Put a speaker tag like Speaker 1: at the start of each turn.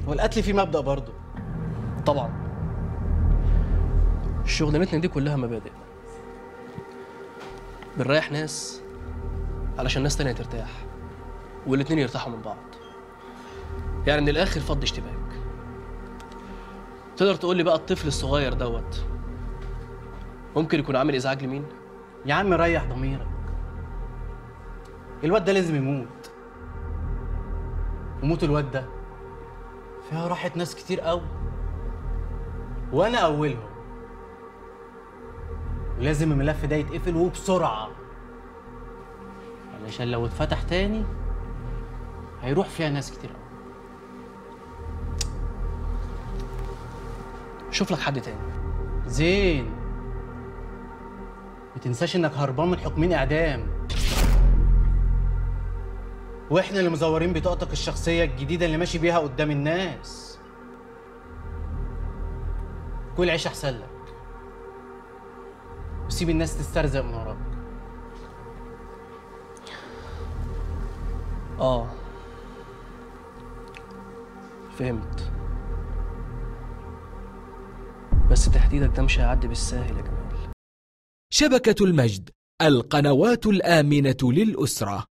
Speaker 1: والقتل فيه مبدأ برضه
Speaker 2: طبعا شغلانتنا دي كلها مبادئ بنريح ناس علشان ناس تانية ترتاح والاتنين يرتاحوا من بعض يعني من الاخر فض اشتباك تقدر تقول لي بقى الطفل الصغير دوت ممكن يكون عامل ازعاج لمين
Speaker 1: يا عم ريح ضميرك الواد ده لازم يموت وموت الواد ده فيها راحة ناس كتير قوي وانا اولهم ولازم الملف ده يتقفل وبسرعة علشان لو اتفتح تاني هيروح فيها ناس كتير قوي
Speaker 2: شوف لك حد تاني
Speaker 1: زين ما تنساش انك هربان من حكمين اعدام واحنا اللي مزورين بطاقتك الشخصيه الجديده اللي ماشي بيها قدام الناس كل عيش احسن لك وسيب الناس تسترزق من وراك
Speaker 2: اه فهمت بس تهديدك ده مش هيعدي بالساهل يا جمال
Speaker 3: شبكة المجد القنوات الآمنة للأسرة